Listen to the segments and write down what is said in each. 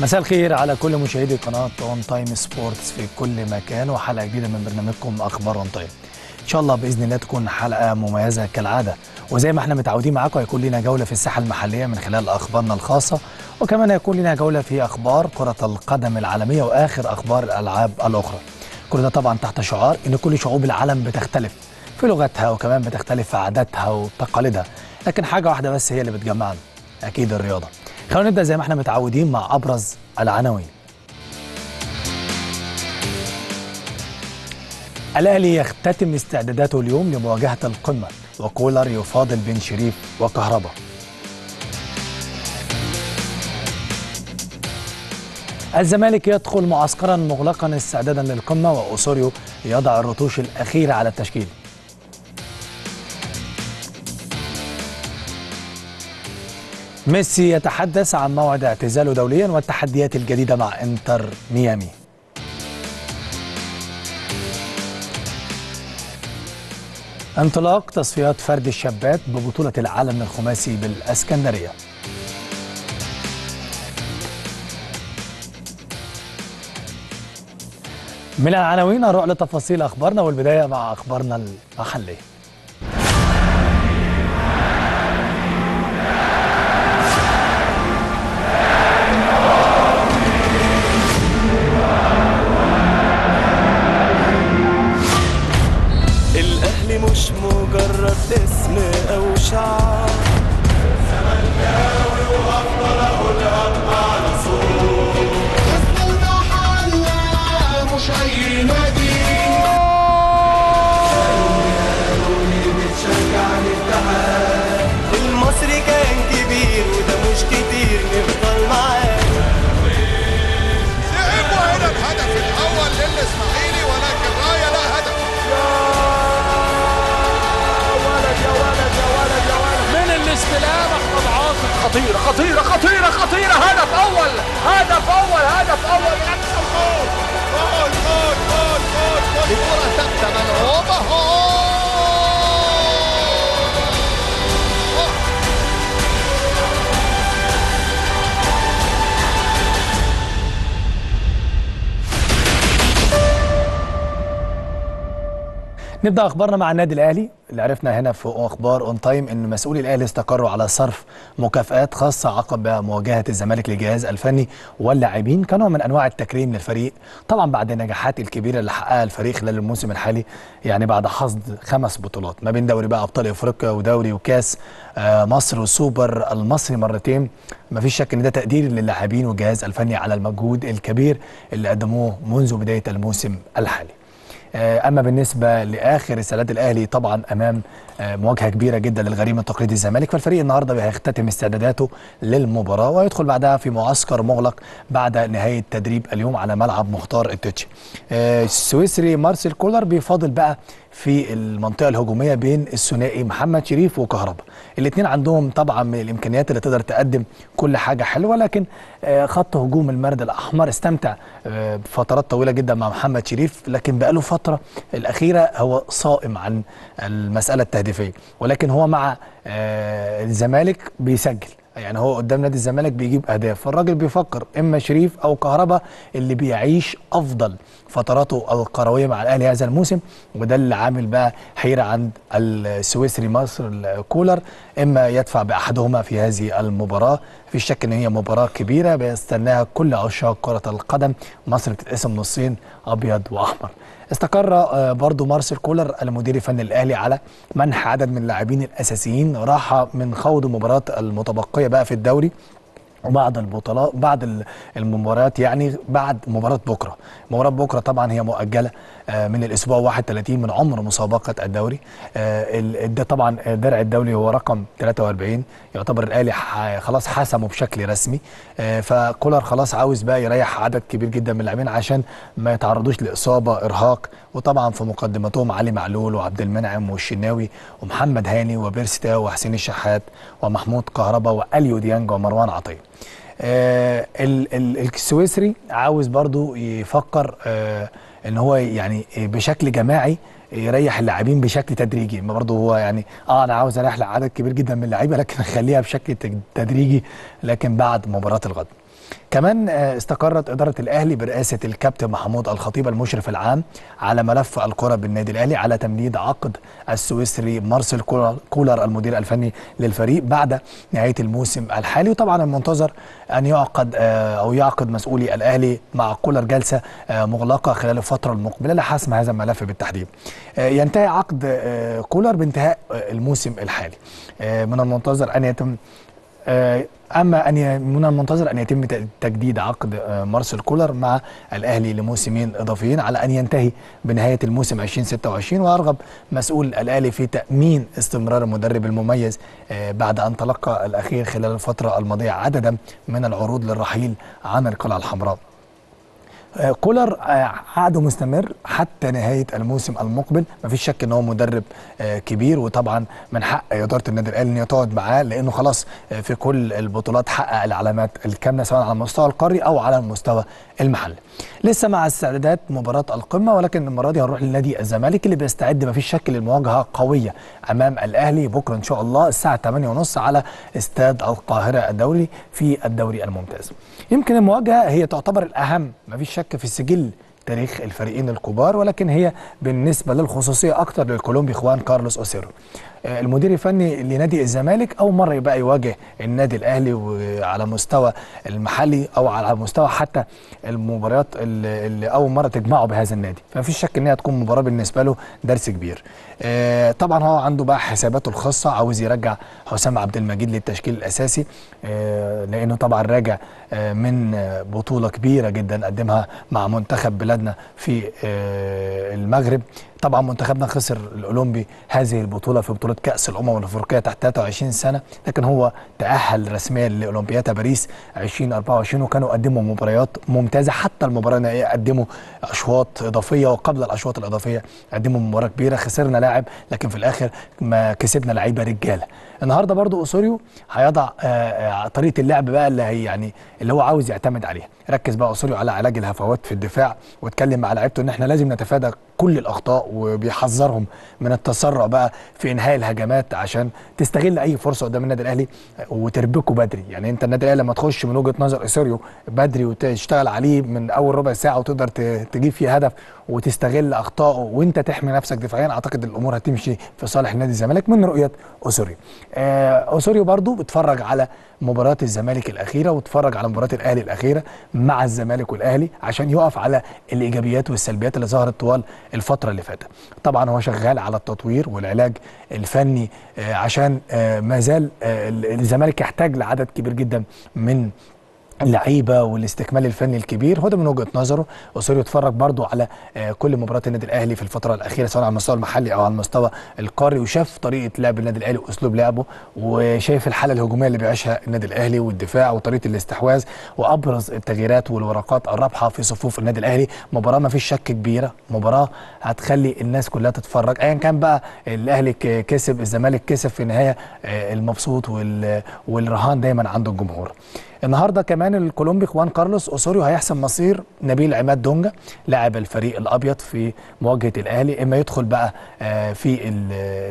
مساء الخير على كل مشاهدي قناه اون تايم سبورتس في كل مكان وحلقه جديده من برنامجكم اخبار اون تايم. ان شاء الله باذن الله تكون حلقه مميزه كالعاده وزي ما احنا متعودين معاكم هيكون لنا جوله في الساحه المحليه من خلال اخبارنا الخاصه وكمان هيكون لنا جوله في اخبار كره القدم العالميه واخر اخبار الالعاب الاخرى. كل ده طبعا تحت شعار ان كل شعوب العالم بتختلف في لغتها وكمان بتختلف في عاداتها وتقاليدها لكن حاجه واحده بس هي اللي بتجمعنا اكيد الرياضه. خلونا نبدا زي ما احنا متعودين مع ابرز العناوين. الاهلي يختتم استعداداته اليوم لمواجهه القمه وكولر يفاضل بن شريف وكهربا. الزمالك يدخل معسكرا مغلقا استعدادا للقمه واوسوريو يضع الرتوش الاخيره على التشكيل. ميسي يتحدث عن موعد اعتزاله دوليا والتحديات الجديده مع انتر ميامي. انطلاق تصفيات فرد الشابات ببطولة العالم الخماسي بالاسكندرية. من العناوين نروح لتفاصيل اخبارنا والبداية مع اخبارنا المحلية. الأهلي مش مجرد اسم أو شعار مش اي نادي المصري كان كبير وده مش كتير نفضل معاه لعبوا هنا الهدف الاول للاسماعيلي ولكن رايه لا هدف من الاستلام احمد عاطف خطيره خطيره خطيره خطيره هدف اول هدف اول هدف اول من اكثر جول جول جول جول جول جول الكره ثابته ملعوبه هو نبدا اخبارنا مع النادي الاهلي اللي عرفنا هنا في اخبار اون تايم ان مسؤولي الاهلي استقروا على صرف مكافآت خاصه عقب مواجهه الزمالك للجهاز الفني واللاعبين كنوع من انواع التكريم للفريق طبعا بعد النجاحات الكبيره اللي حققها الفريق خلال الموسم الحالي يعني بعد حصد خمس بطولات ما بين دوري بقى ابطال افريقيا ودوري وكاس آه، مصر والسوبر المصري مرتين ما فيش شك ان ده تقدير للاعبين والجهاز الفني على المجهود الكبير اللي قدموه منذ بدايه الموسم الحالي آه، اما بالنسبه لاخر رسالات الاهلي طبعا امام آه، مواجهه كبيره جدا للغريم التقليدي الزمالك فالفريق النهارده هيختتم استعداداته للمباراه ويدخل بعدها في معسكر مغلق بعد نهايه تدريب اليوم على ملعب مختار التتشي آه، السويسري مارسيل كولر بيفاضل بقى في المنطقه الهجوميه بين الثنائي محمد شريف وكهربا الاثنين عندهم طبعا من الامكانيات اللي تقدر تقدم كل حاجه حلوه لكن آه، خط هجوم المرد الاحمر استمتع آه، بفترات طويله جدا مع محمد شريف لكن بقاله فتره الاخيره هو صائم عن المساله التهديفيه ولكن هو مع آه، الزمالك بيسجل يعني هو قدام نادي الزمالك بيجيب اهداف فالراجل بيفكر اما شريف او كهربا اللي بيعيش افضل فتراته القرويه مع الاهلي هذا الموسم وده اللي عامل بقى حيره عند السويسري مصر الكولر اما يدفع باحدهما في هذه المباراه في شك ان هي مباراه كبيره بيستناها كل عشاق كره القدم مصر بتتقسم نصين ابيض واحمر استقر آه، برضو مارسيل كولر المدير الفني الاهلي على منح عدد من اللاعبين الاساسيين راحه من خوض المباريات المتبقيه بقى في الدوري وبعد البطولات بعد ال- المباريات يعني بعد مباراه بكره مباراه بكره طبعا هي مؤجله آه، من الاسبوع 31 من عمر مسابقه الدوري آه، ال- ده طبعا درع الدولي هو رقم 43 يعتبر الاهلي ح- خلاص حسمه بشكل رسمي آه، فكولر خلاص عاوز بقى يريح عدد كبير جدا من اللاعبين عشان ما يتعرضوش لاصابه ارهاق وطبعا في مقدمتهم علي معلول وعبد المنعم والشناوي ومحمد هاني وبيرسي تاو وحسين الشحات ومحمود كهربا واليو ديانج ومروان عطيه آه ال- ال- السويسري عاوز برضو يفكر آه ان هو يعني بشكل جماعي يريح اللاعبين بشكل تدريجي ما برضه هو يعني اه انا عاوز اريح عدد كبير جدا من اللعيبه لكن اخليها بشكل تج- تدريجي لكن بعد مباراه الغد كمان آه، استقرت إدارة الأهلي برئاسة الكابتن محمود الخطيب المشرف العام على ملف الكرة بالنادي الأهلي على تمديد عقد السويسري مارسيل كولر- كولر المدير الفني للفريق بعد نهاية الموسم الحالي وطبعا المنتظر أن يعقد آه، أو يعقد مسؤولي الأهلي مع كولر جلسة آه، مغلقة خلال الفترة المقبلة لحسم هذا الملف بالتحديد آه، ينتهي عقد آه، كولر بانتهاء آه، الموسم الحالي آه، من المنتظر أن يتم آه، اما ان ي- من المنتظر ان يتم ت- تجديد عقد آه، مارسيل كولر مع الاهلي لموسمين اضافيين على ان ينتهي بنهايه الموسم 2026 ويرغب مسؤول الاهلي في تامين استمرار المدرب المميز آه، بعد ان تلقى الاخير خلال الفتره الماضيه عددا من العروض للرحيل عن القلعه الحمراء آه، كولر آه، عقده مستمر حتى نهايه الموسم المقبل مفيش شك ان هو مدرب آه، كبير وطبعا من حق اداره النادي الاهلي ان هي تقعد معاه لانه خلاص آه، في كل البطولات حقق العلامات الكامله سواء على المستوى القاري او على المستوى المحلي لسه مع استعدادات مباراه القمه ولكن المره دي هنروح لنادي الزمالك اللي بيستعد مفيش شك للمواجهه قويه امام الاهلي بكره ان شاء الله الساعه 8:30 على استاد القاهره الدولي في الدوري الممتاز يمكن المواجهه هي تعتبر الاهم مفيش شك في السجل تاريخ الفريقين الكبار ولكن هي بالنسبه للخصوصيه اكتر للكولومبي خوان كارلوس اوسيرو آه، المدير الفني لنادي الزمالك اول مره يبقى يواجه النادي الاهلي وعلى مستوى المحلي او على مستوى حتى المباريات اللي اللي اول مره تجمعه بهذا النادي فمفيش شك ان هي تكون مباراه بالنسبه له درس كبير آه، طبعا هو عنده بقى حساباته الخاصه عاوز يرجع حسام عبد المجيد للتشكيل الاساسي آه، لانه طبعا راجع آه، من آه، بطوله كبيره جدا قدمها مع منتخب بلادنا في آه، المغرب طبعا منتخبنا خسر الاولمبي هذه البطوله في بطوله كاس الامم الافريقيه تحت 23 سنه لكن هو تاهل رسميا لاولمبياد باريس 2024 وكانوا قدموا مباريات ممتازه حتى المباراه النهائيه قدموا اشواط اضافيه وقبل الاشواط الاضافيه قدموا مباراه كبيره خسرنا لاعب لكن في الاخر ما كسبنا لعيبه رجاله النهارده برضو اوسوريو هيضع آه، آه، طريقه اللعب بقى اللي هي يعني اللي هو عاوز يعتمد عليها ركز بقى اوسوريو على علاج الهفوات في الدفاع واتكلم مع لعيبته ان احنا لازم نتفادى كل الاخطاء وبيحذرهم من التسرع بقى في انهاء الهجمات عشان تستغل اي فرصه قدام النادي الاهلي وتربكه بدري يعني انت النادي الاهلي لما تخش من وجهه نظر اسوريو بدري وتشتغل عليه من اول ربع ساعه وتقدر ت- تجيب فيه هدف وتستغل اخطائه وانت تحمي نفسك دفاعيا اعتقد الامور هتمشي في صالح نادي الزمالك من رؤيه اوسوريو آه اوسوريو برضو بيتفرج على مباراه الزمالك الاخيره واتفرج على مباراه الاهلي الاخيره مع الزمالك والاهلي عشان يقف على الايجابيات والسلبيات اللي ظهرت طوال الفتره اللي فاتت طبعا هو شغال على التطوير والعلاج الفني آه عشان آه ما زال آه الزمالك يحتاج لعدد كبير جدا من اللعيبه والاستكمال الفني الكبير هو ده من وجهه نظره اوسوريو اتفرج برضو على آه، كل مباريات النادي الاهلي في الفتره الاخيره سواء على المستوى المحلي او على المستوى القاري وشاف طريقه لعب النادي الاهلي واسلوب لعبه وشايف الحاله الهجوميه اللي بيعيشها النادي الاهلي والدفاع وطريقه الاستحواذ وابرز التغييرات والورقات الرابحه في صفوف النادي الاهلي مباراه ما فيش شك كبيره مباراه هتخلي الناس كلها تتفرج ايا كان بقى الاهلي ك- كسب الزمالك كسب في النهايه آه، المبسوط وال- والرهان دايما عند الجمهور النهارده كمان الكولومبي خوان كارلوس اوسوريو هيحسم مصير نبيل عماد دونجا لاعب الفريق الابيض في مواجهه الاهلي اما يدخل بقى آه، في ال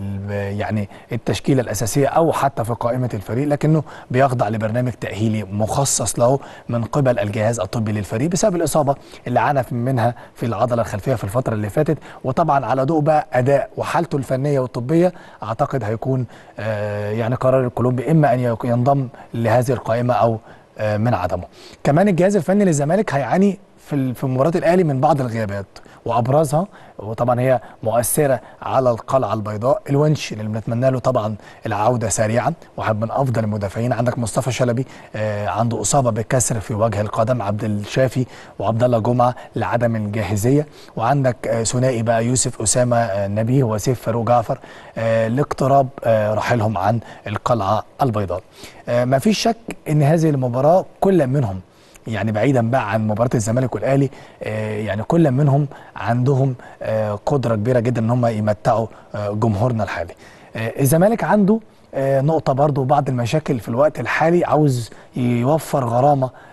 ال يعني التشكيله الاساسيه او حتى في قائمه الفريق لكنه بيخضع لبرنامج تاهيلي مخصص له من قبل الجهاز الطبي للفريق بسبب الاصابه اللي عانى منها في العضله الخلفيه في الفتره اللي فاتت وطبعا على ضوء بقى اداء وحالته الفنيه والطبيه اعتقد هيكون آه، يعني قرار الكولومبي اما ان يك- ينضم لهذه القائمه او آه، من عدمه كمان الجهاز الفني للزمالك هيعاني في ال- في مباراه الاهلي من بعض الغيابات وابرزها وطبعا هي مؤثره على القلعه البيضاء الونش اللي بنتمنى له طبعا العوده سريعا واحد من افضل المدافعين عندك مصطفى شلبي آه، عنده اصابه بكسر في وجه القدم عبد الشافي وعبد الله جمعه لعدم الجاهزيه وعندك آه، ثنائي بقى يوسف اسامه آه، نبيه وسيف فاروق جعفر آه، لاقتراب آه، رحيلهم عن القلعه البيضاء آه، ما فيش شك ان هذه المباراه كل منهم يعني بعيدا بقى عن مباراه الزمالك والاهلي آه، يعني كل منهم عندهم آه، قدره كبيره جدا ان هم يمتعوا آه، جمهورنا الحالي آه، الزمالك عنده آه، نقطة برضو بعض المشاكل في الوقت الحالي عاوز يوفر غرامة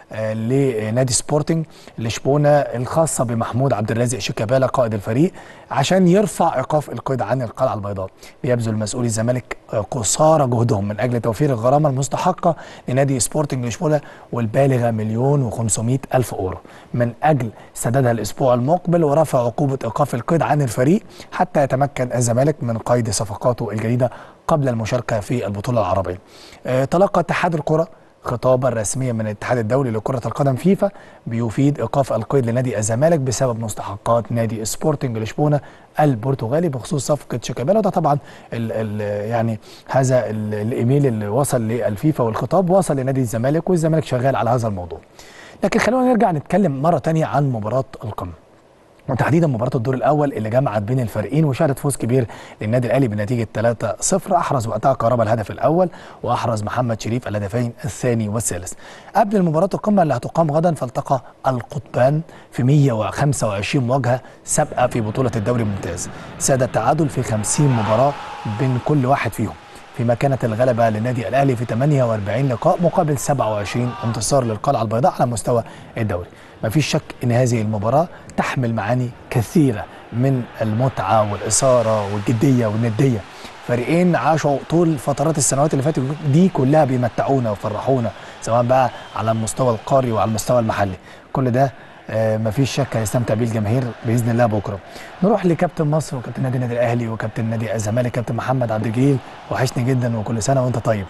آه، لنادي سبورتنج لشبونه الخاصه بمحمود عبد الرازق شيكابالا قائد الفريق عشان يرفع ايقاف القيد عن القلعه البيضاء بيبذل مسؤولي الزمالك آه، قصارى جهدهم من اجل توفير الغرامه المستحقه لنادي سبورتنج لشبونه والبالغه مليون و500 الف اورو من اجل سدادها الاسبوع المقبل ورفع عقوبه ايقاف القيد عن الفريق حتى يتمكن الزمالك من قيد صفقاته الجديده قبل المشاركه في البطوله العربيه. آه، تلقى اتحاد الكره خطابا رسميا من الاتحاد الدولي لكرة القدم فيفا بيفيد ايقاف القيد لنادي الزمالك بسبب مستحقات نادي سبورتنج لشبونه البرتغالي بخصوص صفقة شيكابالا وده طبعا ال ال يعني هذا ال الايميل اللي وصل للفيفا والخطاب وصل لنادي الزمالك والزمالك شغال على هذا الموضوع. لكن خلونا نرجع نتكلم مرة تانية عن مباراة القمة. وتحديدا مباراه الدور الاول اللي جمعت بين الفريقين وشهدت فوز كبير للنادي الاهلي بنتيجه 3-0 احرز وقتها كهربا الهدف الاول واحرز محمد شريف الهدفين الثاني والثالث. قبل المباراه القمه اللي هتقام غدا فالتقى القطبان في 125 مواجهه سابقه في بطوله الدوري الممتاز. ساد التعادل في 50 مباراه بين كل واحد فيهم. فيما كانت الغلبة للنادي الأهلي في 48 لقاء مقابل 27 انتصار للقلعة البيضاء على مستوى الدوري ما فيش شك أن هذه المباراة تحمل معاني كثيرة من المتعة والإثارة والجدية والندية فريقين عاشوا طول فترات السنوات اللي فاتت دي كلها بيمتعونا ويفرحونا سواء بقى على المستوى القاري وعلى المستوى المحلي كل ده آه، مفيش شك هيستمتع بيه الجماهير باذن الله بكره. نروح لكابتن مصر وكابتن نادي النادي الاهلي وكابتن نادي الزمالك كابتن محمد عبد الجليل وحشني جدا وكل سنه وانت طيب.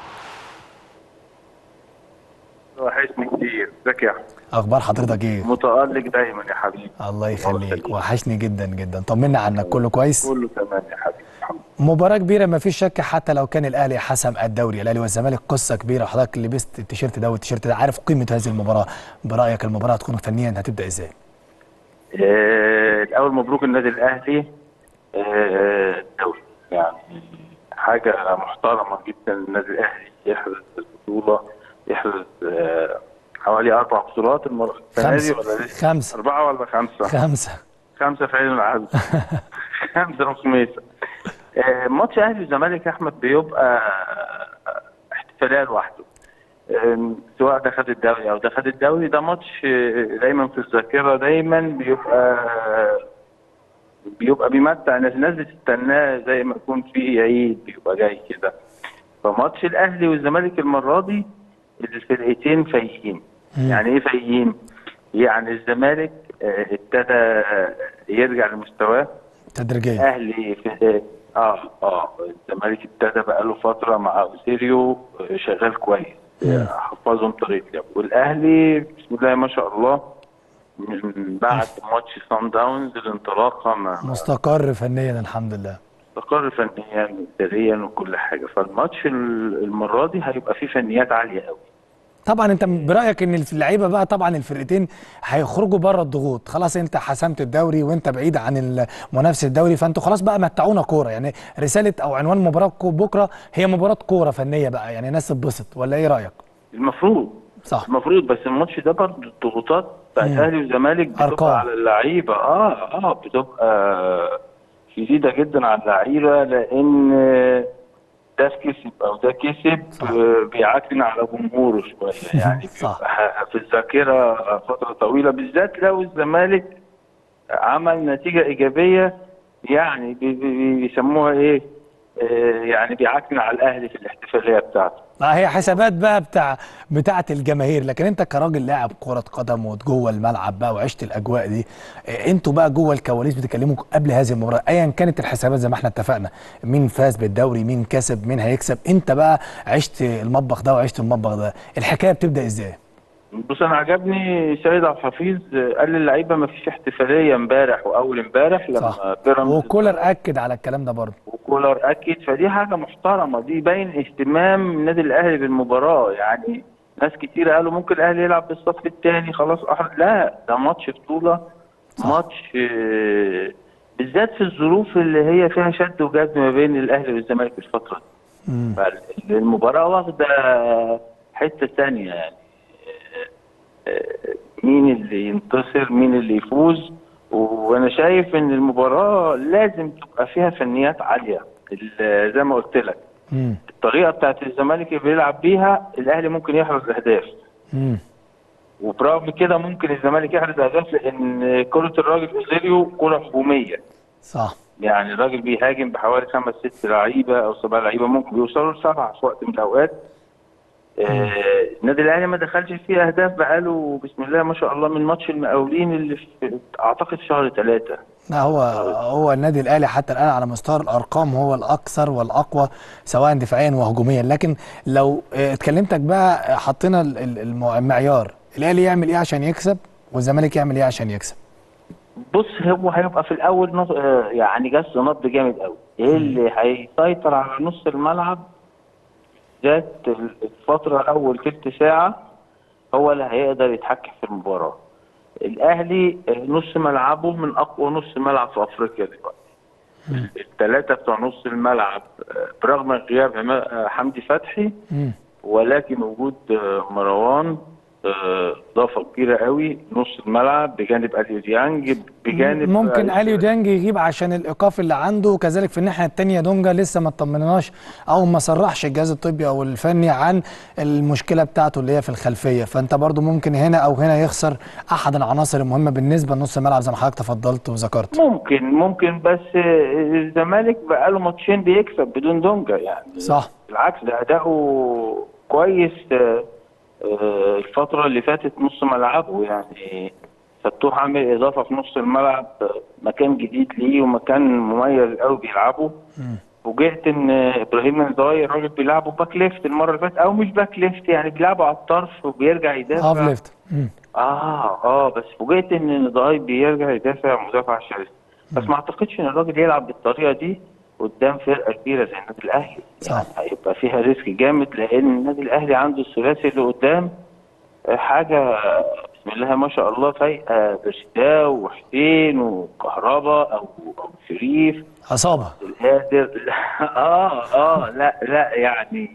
وحشني كتير ازيك يا احمد اخبار حضرتك ايه؟ متألق دايما يا حبيبي الله يخليك يخليك. وحشني جدا جدا طمنا عنك كله كويس؟ كله تمام يا حبيبي الحمد مباراة كبيرة ما فيش شك حتى لو كان الأهلي حسم الدوري الأهلي والزمالك قصة كبيرة حضرتك لبست التيشيرت ده والتيشيرت ده عارف قيمة هذه المباراة برأيك المباراة هتكون فنيا هتبدأ ازاي؟ آه، الاول مبروك النادي الاهلي آه، الدوري يعني حاجه محترمه جدا النادي الاهلي يحرز البطوله يحرز آه، حوالي اربع بطولات المره السنه دي خمسة ولا لسه؟ خمسة اربعه ولا خمسه؟ خمسة خمسه في عين العدل خمسه وخميسه آه، ماتش اهلي والزمالك يا احمد بيبقى احتفاليه لوحده آم، سواء ده خد الدوري او ده خد الدوري ده ماتش آه، دايما في الذاكره دايما بيبقى بيبقى بيمتع الناس الناس بتستناه زي ما يكون في عيد بيبقى جاي كده فماتش الاهلي والزمالك المره دي الفرقتين فايقين يعني ايه فايقين؟ يعني الزمالك آه، ابتدى آه، يرجع لمستواه تدريجيا اهلي في اه اه الزمالك ابتدى بقاله فتره مع اوسيريو آه، شغال كويس آه، حفظهم طريقه لعب والاهلي بسم الله ما شاء الله من بعد ماتش سان داونز الانطلاقه ما مستقر فنيا الحمد لله استقر فنيا اداريا وكل حاجه فالماتش ال- المره دي هيبقى فيه فنيات عاليه قوي طبعا انت برايك ان اللعيبه بقى طبعا الفرقتين هيخرجوا بره الضغوط خلاص انت حسمت الدوري وانت بعيد عن منافسه الدوري فانتوا خلاص بقى متعونا كوره يعني رساله او عنوان مباراه بكره هي مباراه كوره فنيه بقى يعني ناس تتبسط ولا ايه رايك المفروض صح المفروض بس الماتش ده برضه الضغوطات بتاعت مم. اهلي والزمالك بتبقى أرقام. على اللعيبه اه اه بتبقى شديده جدا على اللعيبه لان ده كسب او ده كسب صح. آه، بيعكن على جمهوره شويه يعني صح. بيبقى في الذاكره فتره طويله بالذات لو الزمالك عمل نتيجه ايجابيه يعني بي- بي- بيسموها ايه آه، يعني بيعكن على الاهلي في الاحتفاليه بتاعته آه هي حسابات بقى بتاع بتاعه الجماهير لكن انت كراجل لاعب كره قدم وجوه الملعب بقى وعشت الاجواء دي آه، انتوا بقى جوه الكواليس بتتكلموا قبل هذه المباراه ايا كانت الحسابات زي ما احنا اتفقنا مين فاز بالدوري مين كسب مين هيكسب انت بقى عشت المطبخ ده وعشت المطبخ ده الحكايه بتبدا ازاي بص انا عجبني سيد عبد الحفيظ قال للعيبه ما فيش احتفاليه امبارح واول امبارح لما صح بيراميدز وكولر اكد على الكلام ده برضه وكولر اكد فدي حاجه محترمه دي باين اهتمام النادي الاهلي بالمباراه يعني ناس كتير قالوا ممكن الاهلي يلعب بالصف الثاني خلاص أحر... لا ده ماتش بطوله ماتش آه، بالذات في الظروف اللي هي فيها شد وجذب ما بين الاهلي والزمالك الفتره دي مم. فالمباراة واخدة حتة تانية يعني آه، مين اللي ينتصر مين اللي يفوز وانا شايف ان المباراة لازم تبقى فيها فنيات عالية ال- زي ما قلت لك مم. الطريقة بتاعت الزمالك اللي بيلعب بيها الاهلي ممكن يحرز اهداف مم. وبرغم كده ممكن الزمالك يحرز اهداف لان كره الراجل اوزيريو كره هجوميه صح يعني الراجل بيهاجم بحوالي خمس ست لعيبه او سبع لعيبه ممكن بيوصلوا لسبعه في وقت من الاوقات آه، النادي الاهلي ما دخلش فيه اهداف بقاله بسم الله ما شاء الله من ماتش المقاولين اللي في اعتقد في شهر ثلاثه لا هو هو النادي الاهلي حتى الان على مستوى الارقام هو الاكثر والاقوى سواء دفاعيا وهجوميا لكن لو آه، اتكلمتك بقى حطينا ال- ال- المع- المعيار الاهلي يعمل ايه عشان يكسب والزمالك يعمل ايه عشان يكسب بص هو هيبقى في الاول نص آه، يعني جس نبض جامد قوي ايه اللي هيسيطر على نص الملعب ذات الفتره اول تلت ساعه هو اللي هيقدر يتحكم في المباراه الاهلي آه، نص ملعبه من اقوى نص ملعب في افريقيا دلوقتي الثلاثه بتوع نص الملعب آه، برغم غياب عما- آه، حمدي فتحي مم. ولكن وجود آه، مروان آه، اضافه كبيره قوي نص الملعب بجانب اليو ديانج بجانب ممكن آه، اليو ديانج يغيب عشان الايقاف اللي عنده وكذلك في الناحيه الثانيه دونجا لسه ما اطمناش او ما صرحش الجهاز الطبي او الفني عن المشكله بتاعته اللي هي في الخلفيه فانت برضو ممكن هنا او هنا يخسر احد العناصر المهمه بالنسبه لنص الملعب زي ما حضرتك تفضلت وذكرت ممكن ممكن بس آه، الزمالك بقاله ماتشين بيكسب بدون دونجا يعني صح بالعكس ده اداؤه كويس آه، آه، الفتره اللي فاتت نص ملعبه يعني فتوح عامل اضافه في نص الملعب آه، مكان جديد ليه ومكان مميز قوي بيلعبه فوجئت ان ابراهيم الضاي الراجل بيلعبه باك ليفت المره اللي فاتت او مش باك ليفت يعني بيلعبه على الطرف وبيرجع يدافع هاف ليفت مم. اه اه بس فوجئت ان نضاي بيرجع يدافع مدافع شرس بس ما اعتقدش ان الراجل يلعب بالطريقه دي قدام فرقه كبيره زي النادي الاهلي صح. يعني هيبقى فيها ريسك جامد لان النادي الاهلي عنده الثلاثي اللي قدام آه، حاجه بسم الله ما شاء الله فايقه برشداو وحسين وكهربا او او شريف عصابه القادر اه اه لا لا يعني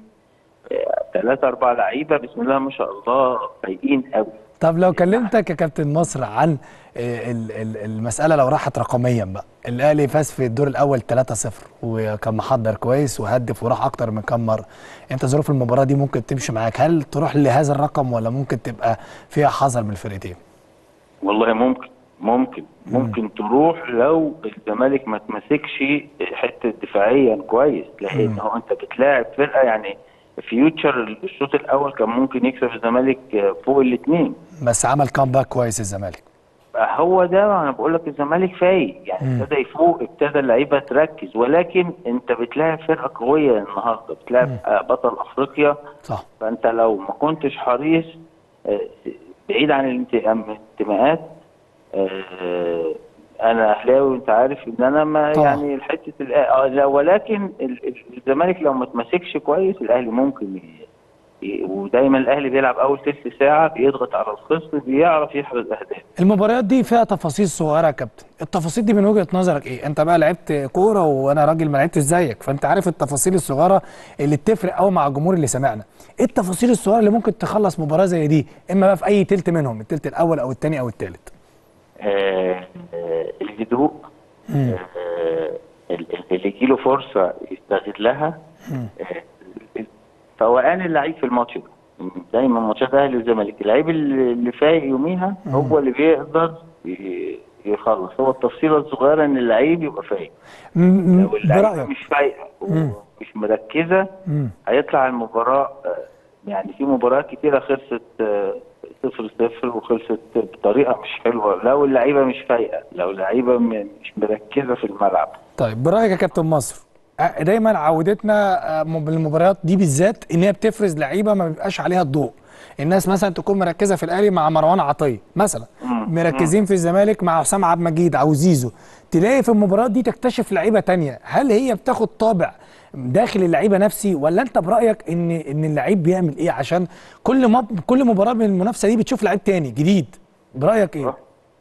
ثلاثة أربعة لعيبة بسم الله ما شاء الله فايقين قوي طب لو كلمتك يا كابتن مصر عن آه، ال- ال- المسألة لو راحت رقميا بقى الأهلي فاز في الدور الأول 3-0 وكان محضر كويس وهدف وراح أكتر من كام مرة أنت ظروف المباراة دي ممكن تمشي معاك هل تروح لهذا الرقم ولا ممكن تبقى فيها حذر من الفرقتين؟ والله ممكن ممكن ممكن تروح لو الزمالك ما تمسكش حته دفاعيا كويس لان هو انت بتلاعب فرقه يعني فيوتشر الشوط الاول كان ممكن يكسب الزمالك فوق الاثنين بس عمل كامباك كويس الزمالك هو ده انا بقول لك الزمالك فايق يعني ابتدى يفوق ابتدى اللعيبه تركز ولكن انت بتلاعب فرقه قويه النهارده بتلاعب آه، بطل افريقيا صح فانت لو ما كنتش حريص آه، بعيد عن الانتقام- الانتماءات آه، انا اهلاوي وانت عارف ان انا ما طبعا. يعني الحته الأ- آه، لا، ولكن ال- ال- الزمالك لو ما تمسكش كويس الاهلي ممكن ي- ي- ودايما الاهلي بيلعب اول ثلث ساعه بيضغط على الخصم بيعرف يحرز اهداف المباريات دي فيها تفاصيل صغيره يا كابتن التفاصيل دي من وجهه نظرك ايه انت بقى لعبت كوره وانا راجل ما لعبتش زيك فانت عارف التفاصيل الصغيره اللي بتفرق قوي مع الجمهور اللي سمعنا ايه التفاصيل الصغيره اللي ممكن تخلص مباراه زي دي اما بقى في اي تلت منهم التلت الاول او الثاني او الثالث آه، آه، الهدوء آه، ال- ال- اللي يجيله فرصه يستغلها آه، فوقان اللعيب في الماتش ده دايما ماتشات اهلي والزمالك اللعيب اللي اللي فايق يوميها هو اللي بيقدر ي- يخلص هو التفصيله الصغيره ان اللعيب يبقى فايق لو اللعيبه برايك مش فايقه ومش مركزه مم. هيطلع المباراه آه، يعني في مباريات كتيره خلصت آه، صفر صفر وخلصت بطريقه مش حلوه لو اللعيبه مش فايقه لو اللعيبه م- مش مركزه في الملعب طيب برايك يا كابتن مصر أه، دايما عودتنا أه، م- بالمباريات دي بالذات ان هي بتفرز لعيبه ما بيبقاش عليها الضوء الناس مثلا تكون مركزه في الاهلي مع مروان عطيه مثلا مركزين في الزمالك مع حسام عبد المجيد او زيزو تلاقي في المباريات دي تكتشف لعيبه تانية هل هي بتاخد طابع داخل اللعيبه نفسي ولا انت برايك ان ان اللعيب بيعمل ايه عشان كل ما كل مباراه من المنافسه دي بتشوف لعيب تاني جديد برايك ايه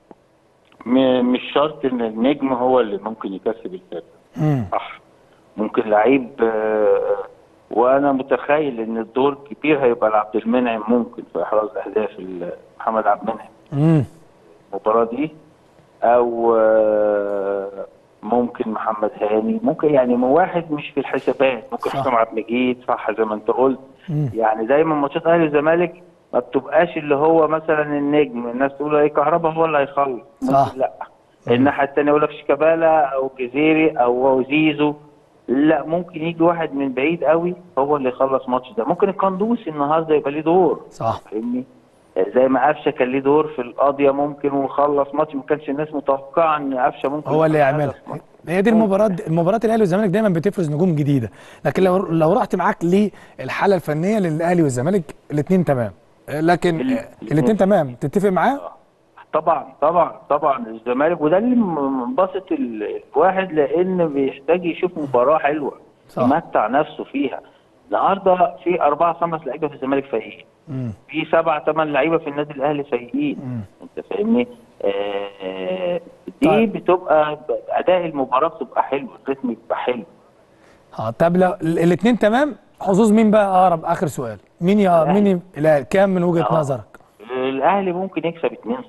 م- مش شرط ان النجم هو اللي ممكن يكسب الفرقه مم. صح ممكن لعيب آه، وانا متخيل ان الدور كبير هيبقى لعبد المنعم ممكن في احراز اهداف ال- محمد عبد المنعم امم المباراه دي او آه، ممكن محمد هاني ممكن يعني واحد مش في الحسابات ممكن صح. حسام عبد المجيد صح زي ما انت قلت يعني دايما ماتشات اهلي والزمالك ما بتبقاش اللي هو مثلا النجم الناس تقول ايه كهربا هو اللي هيخلص صح. ممكن لا الناحيه الثانيه يقول لك شيكابالا او جزيري او زيزو لا ممكن يجي واحد من بعيد قوي هو اللي يخلص ماتش ده ممكن القندوسي النهارده يبقى ليه دور صح فاهمني زي ما قفشه كان ليه دور في القاضيه ممكن وخلص ماتش ما كانش الناس متوقعه ان قفشه ممكن هو اللي يخلص يعملها ماتش. هي دي المباراه المباراه الاهلي والزمالك دايما بتفرز نجوم جديده لكن لو لو رحت معاك للحاله الفنيه للاهلي والزمالك الاثنين تمام لكن ال- الاثنين تمام تتفق معاه طبعا طبعا طبعا الزمالك وده اللي منبسط ال- الواحد لان بيحتاج يشوف مباراه حلوه صح. يمتع نفسه فيها النهارده في اربعه خمس لعيبه في الزمالك فايقين مم. في سبع ثمان لعيبه في النادي الاهلي فايقين انت فاهمني آه دي طيب. بتبقى اداء المباراه بتبقى حلو الريتم بيبقى حلو اه طب لو الاثنين تمام حظوظ مين بقى اقرب اخر سؤال مين يا مين ي- الاهلي كام من وجهه آه. نظرك الاهلي ممكن يكسب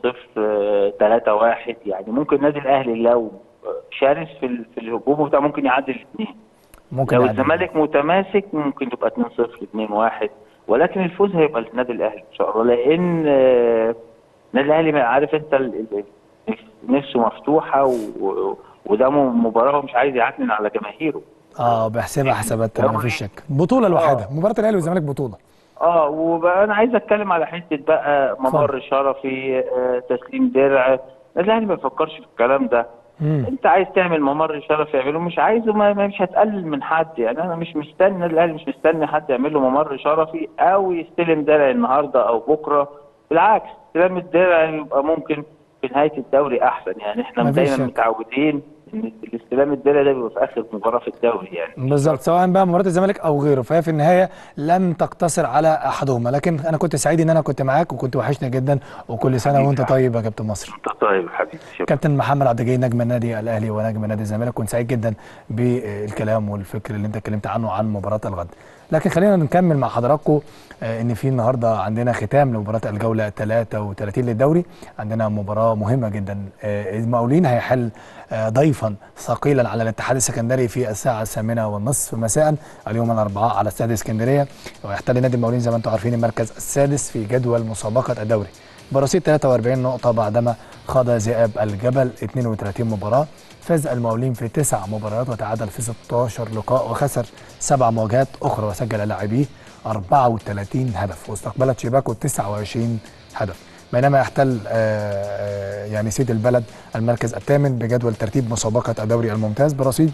2-0 3-1 يعني ممكن النادي الاهلي لو شرس في ال- في الهجوم وبتاع ممكن يعدي الاثنين ممكن لو يعدي. الزمالك متماسك ممكن تبقى 2-0 2-1 ولكن الفوز هيبقى للنادي الاهلي ان شاء الله لان آه، النادي الاهلي ما عارف انت ال- ال- نفسه مفتوحه و- و- وده م- مباراه هو مش عايز يعكنن على جماهيره اه بحسبها حسابات ما فيش شك بطوله لوحدها مباراه الاهلي والزمالك بطوله اه وبقى انا عايز اتكلم على حته بقى ممر شرفي آه، تسليم درع النادي الاهلي ما بيفكرش في الكلام ده مم. انت عايز تعمل ممر شرفي اعمله مش عايزه ما ما- مش هتقلل من حد يعني انا مش مستني النادي الاهلي مش مستني حد يعمل له ممر شرفي او يستلم درع النهارده او بكره بالعكس استلام الدرع يبقى ممكن في نهايه الدوري احسن يعني احنا مفيش دايما شك. متعودين ان الاستلام الدرع ده بيبقى في اخر مباراه في الدوري يعني بالظبط سواء بقى مباراه الزمالك او غيره فهي في النهايه لم تقتصر على احدهما لكن انا كنت سعيد ان انا كنت معاك وكنت وحشني جدا وكل سنه وانت طيب يا كابتن مصر انت طيب حبيبي شكرا كابتن محمد عبد الجليل نجم النادي الاهلي ونجم نادي الزمالك كنت سعيد جدا بالكلام والفكر اللي انت اتكلمت عنه عن مباراه الغد لكن خلينا نكمل مع حضراتكم آه، ان في النهارده عندنا ختام لمباراه الجوله 33 للدوري عندنا مباراه مهمه جدا آه، المقاولين هيحل آه، ضيفا ثقيلا على الاتحاد السكندري في الساعه الثامنه والنصف مساء اليوم الاربعاء على استاد اسكندريه ويحتل نادي المقاولين زي ما انتم عارفين المركز السادس في جدول مسابقه الدوري برصيد 43 نقطه بعدما خاض ذئاب الجبل 32 مباراه فاز المقاولين في تسع مباريات وتعادل في 16 لقاء وخسر سبع مواجهات اخرى وسجل لاعبيه 34 هدف واستقبلت شباكه 29 هدف بينما يحتل آه، آه، يعني سيد البلد المركز الثامن بجدول ترتيب مسابقه الدوري الممتاز برصيد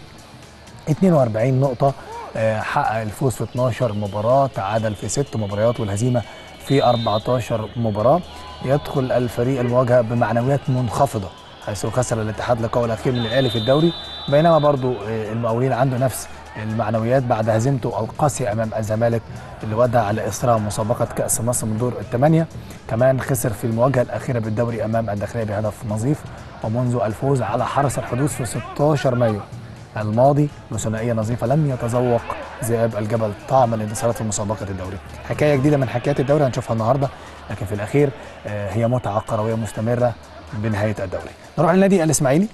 42 نقطة آه، حقق الفوز في 12 مباراة تعادل في ست مباريات والهزيمة في 14 مباراة يدخل الفريق المواجهة بمعنويات منخفضة حيث خسر الاتحاد لقاءه الأخير من الأهلي في الدوري بينما برضو آه، المقاولين عنده نفس المعنويات بعد هزيمته القاسية أمام الزمالك اللي ودع على إسراء مسابقة كأس مصر من دور الثمانية كمان خسر في المواجهة الأخيرة بالدوري أمام الداخلية بهدف نظيف ومنذ الفوز على حرس الحدود في 16 مايو الماضي بثنائيه نظيفه لم يتذوق ذئاب الجبل طعم الانتصارات في مسابقه الدوري. حكايه جديده من حكايات الدوري هنشوفها النهارده لكن في الاخير آه، هي متعه كرويه مستمره بنهايه الدوري. نروح للنادي الاسماعيلي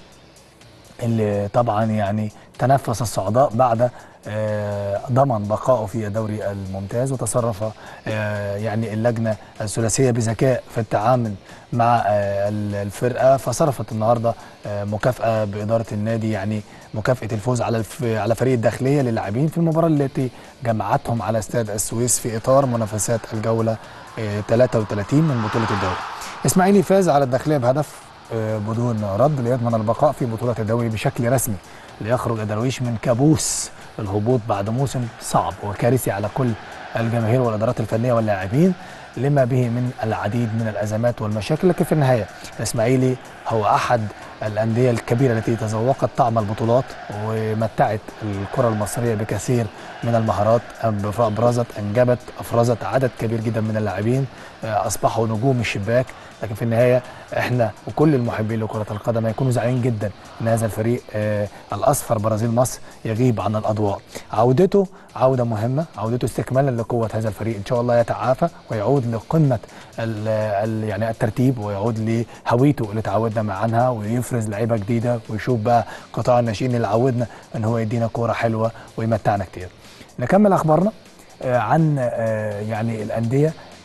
اللي طبعا يعني تنفس الصعداء بعد آه، ضمن بقائه في الدوري الممتاز وتصرف آه، يعني اللجنه الثلاثيه بذكاء في التعامل مع آه، الفرقه فصرفت النهارده آه، مكافاه باداره النادي يعني مكافاه الفوز على الف... على فريق الداخليه للاعبين في المباراه التي جمعتهم على استاد السويس في اطار منافسات الجوله آه، 33 من بطوله الدوري. اسماعيلي فاز على الداخليه بهدف آه، بدون رد ليضمن البقاء في بطوله الدوري بشكل رسمي ليخرج الدرويش من كابوس الهبوط بعد موسم صعب وكارثي على كل الجماهير والادارات الفنيه واللاعبين لما به من العديد من الازمات والمشاكل لكن في النهايه الاسماعيلي هو احد الانديه الكبيره التي تذوقت طعم البطولات ومتعت الكره المصريه بكثير من المهارات أب- ابرزت انجبت افرزت عدد كبير جدا من اللاعبين آه، اصبحوا نجوم الشباك لكن في النهايه احنا وكل المحبين لكره القدم هيكونوا زعلانين جدا ان هذا الفريق آه الاصفر برازيل مصر يغيب عن الاضواء عودته عوده مهمه عودته استكمالا لقوه هذا الفريق ان شاء الله يتعافى ويعود لقمه ال ال يعني الترتيب ويعود لهويته اللي تعودنا مع عنها ويفرز لعيبه جديده ويشوف بقى قطاع الناشئين اللي عودنا ان هو يدينا كوره حلوه ويمتعنا كتير نكمل اخبارنا آه، عن آه، يعني الانديه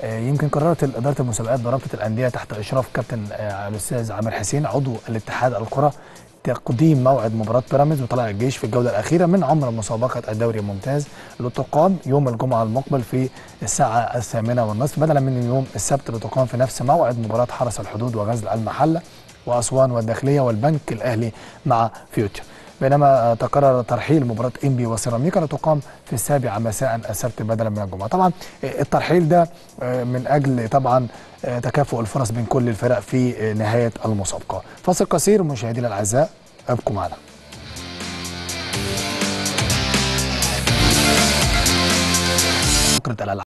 آه، يمكن قررت اداره المسابقات برابطه الانديه تحت اشراف كابتن آه، الاستاذ عامر حسين عضو الاتحاد الكره تقديم موعد مباراه بيراميدز وطلائع الجيش في الجوله الاخيره من عمر مسابقه الدوري الممتاز لتقام يوم الجمعه المقبل في الساعه الثامنه والنصف بدلا من يوم السبت لتقام في نفس موعد مباراه حرس الحدود وغزل المحله واسوان والداخليه والبنك الاهلي مع فيوتشر بينما تقرر ترحيل مباراة انبي وسيراميكا لتقام في السابعة مساء السبت بدلا من الجمعة طبعا الترحيل ده من أجل طبعا تكافؤ الفرص بين كل الفرق في نهاية المسابقة فاصل قصير مشاهدينا الأعزاء ابقوا معنا فقرة الألعاب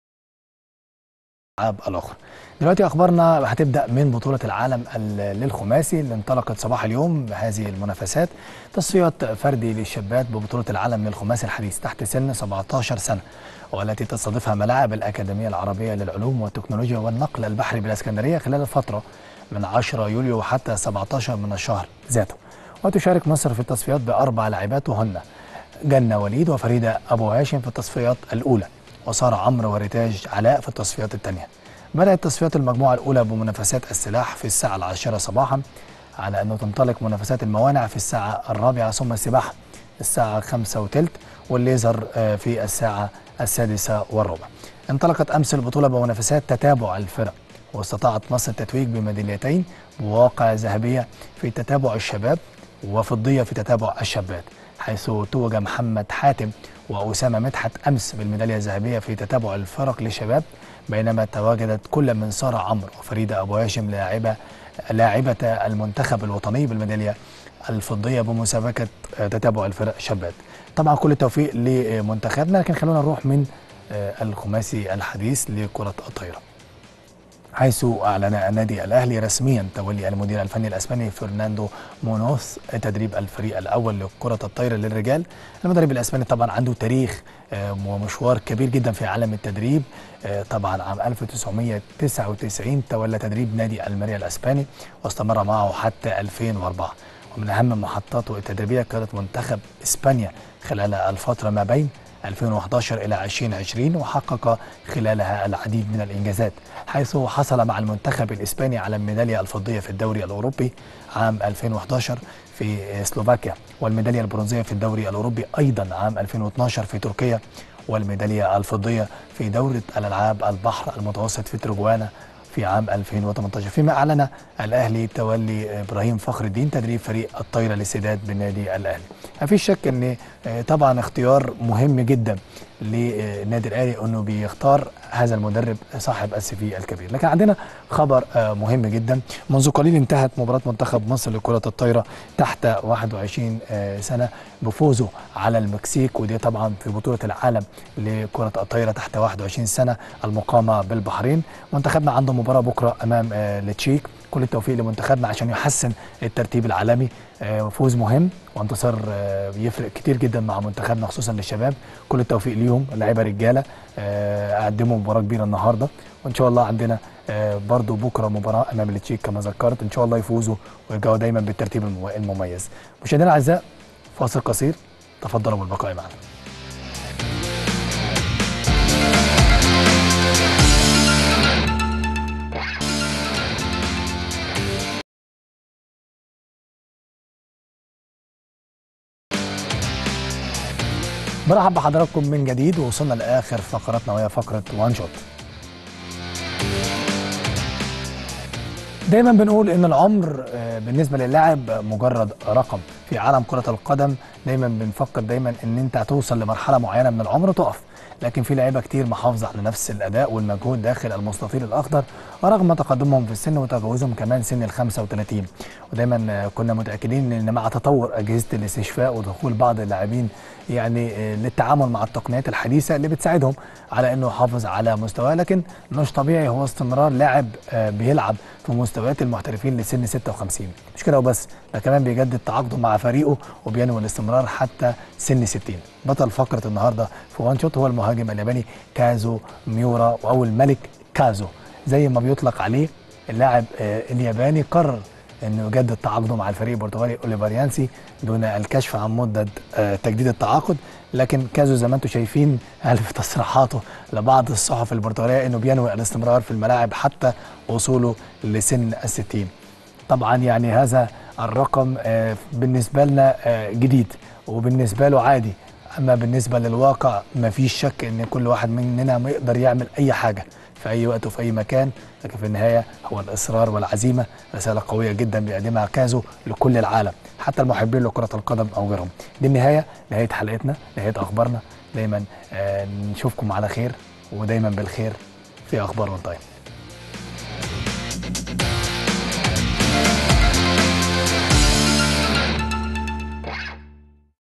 الالعاب الاخرى. دلوقتي اخبارنا هتبدا من بطوله العالم ال- للخماسي اللي انطلقت صباح اليوم هذه المنافسات تصفيات فردي للشابات ببطوله العالم للخماسي الحديث تحت سن 17 سنه والتي تستضيفها ملاعب الاكاديميه العربيه للعلوم والتكنولوجيا والنقل البحري بالاسكندريه خلال الفتره من 10 يوليو وحتى 17 من الشهر ذاته. وتشارك مصر في التصفيات باربع لاعبات وهن جنة وليد وفريدة أبو هاشم في التصفيات الأولى وسارة عمرو وريتاج علاء في التصفيات الثانية بدأت تصفيات المجموعة الأولى بمنافسات السلاح في الساعة العاشرة صباحا على أنه تنطلق منافسات الموانع في الساعة الرابعة ثم السباحة الساعة خمسة وتلت والليزر آه، في الساعة السادسة والربع انطلقت أمس البطولة بمنافسات تتابع الفرق واستطاعت مصر التتويج بميداليتين بواقع ذهبية في تتابع الشباب وفضية في تتابع الشابات حيث توج محمد حاتم وأسامة مدحت أمس بالميدالية الذهبية في تتابع الفرق للشباب بينما تواجدت كل من سارة عمرو وفريدة أبو هاشم لاعبة لاعبة المنتخب الوطني بالميدالية الفضية بمسابقة آه، تتابع الفرق شابات طبعا كل التوفيق لمنتخبنا لكن خلونا نروح من آه، الخماسي الحديث لكرة الطايرة حيث أعلن النادي الأهلي رسميا تولي المدير الفني الأسباني فرناندو مونوث تدريب الفريق الأول لكرة الطايرة للرجال المدرب الأسباني طبعا عنده تاريخ آه، ومشوار كبير جدا في عالم التدريب آه، طبعا عام 1999 تولى تدريب نادي الماريا الأسباني واستمر معه حتى 2004 ومن أهم محطاته التدريبية كانت منتخب إسبانيا خلال الفترة ما بين 2011 إلى 2020 وحقق خلالها العديد من الإنجازات حيث حصل مع المنتخب الإسباني على الميدالية الفضية في الدوري الأوروبي عام 2011 في سلوفاكيا والميدالية البرونزية في الدوري الأوروبي أيضا عام 2012 في تركيا والميدالية الفضية في دورة الألعاب البحر المتوسط في ترجوانا في عام 2018 فيما أعلن الأهلي تولي إبراهيم فخر الدين تدريب فريق الطايرة للسيدات بالنادي الأهلي ما فيش شك أن آه، طبعا اختيار مهم جدا للنادي الأهلي أنه بيختار هذا المدرب صاحب السي في الكبير لكن عندنا خبر آه، مهم جدا منذ قليل انتهت مباراة منتخب مصر لكرة الطايرة تحت 21 آه، سنة بفوزه على المكسيك ودي طبعا في بطولة العالم لكرة الطايرة تحت 21 سنة المقامة بالبحرين منتخبنا عنده مباراة بكرة أمام آه، التشيك كل التوفيق لمنتخبنا عشان يحسن الترتيب العالمي آه، فوز مهم وانتصار آه، يفرق كتير جدا مع منتخبنا خصوصا للشباب كل التوفيق ليهم لعيبه رجاله آه، قدموا مباراه كبيره النهارده وان شاء الله عندنا آه، برضو بكره مباراه امام التشيك كما ذكرت ان شاء الله يفوزوا ويرجعوا دايما بالترتيب المو- المميز مشاهدينا الاعزاء فاصل قصير تفضلوا بالبقاء معنا مرحب بحضراتكم من جديد ووصلنا لاخر فقراتنا وهي فقره وان شوت دايما بنقول ان العمر آه، بالنسبه للاعب مجرد رقم في عالم كره القدم دايما بنفكر دايما ان انت هتوصل لمرحله معينه من العمر وتقف لكن في لعيبه كتير محافظه على نفس الاداء والمجهود داخل المستطيل الاخضر رغم تقدمهم في السن وتجاوزهم كمان سن ال 35 ودايما آه، كنا متاكدين ان مع تطور اجهزه الاستشفاء ودخول بعض اللاعبين يعني آه، للتعامل مع التقنيات الحديثه اللي بتساعدهم على انه يحافظ على مستواه لكن مش طبيعي هو استمرار لاعب آه، بيلعب في مستويات المحترفين لسن 56 مش كده وبس ده كمان بيجدد تعاقده مع فريقه وبينوي الاستمرار حتى سن 60 بطل فقره النهارده في وان شوت هو المهاجم الياباني كازو ميورا او الملك كازو زي ما بيطلق عليه اللاعب آه، الياباني قرر انه يجدد تعاقده مع الفريق البرتغالي اوليفاريانسي دون الكشف عن مده آه، تجديد التعاقد لكن كازو زي ما انتم شايفين قال في تصريحاته لبعض الصحف البرتغاليه انه بينوي الاستمرار في الملاعب حتى وصوله لسن الستين طبعا يعني هذا الرقم آه، بالنسبه لنا آه، جديد وبالنسبه له عادي اما بالنسبه للواقع ما فيش شك ان كل واحد مننا ما يقدر يعمل اي حاجه في اي وقت وفي اي مكان لكن في النهايه هو الاصرار والعزيمه رساله قويه جدا بيقدمها كازو لكل العالم حتى المحبين لكره القدم او غيرهم دي النهايه نهايه حلقتنا نهايه اخبارنا دايما آه، نشوفكم على خير ودايما بالخير في اخبار اون تايم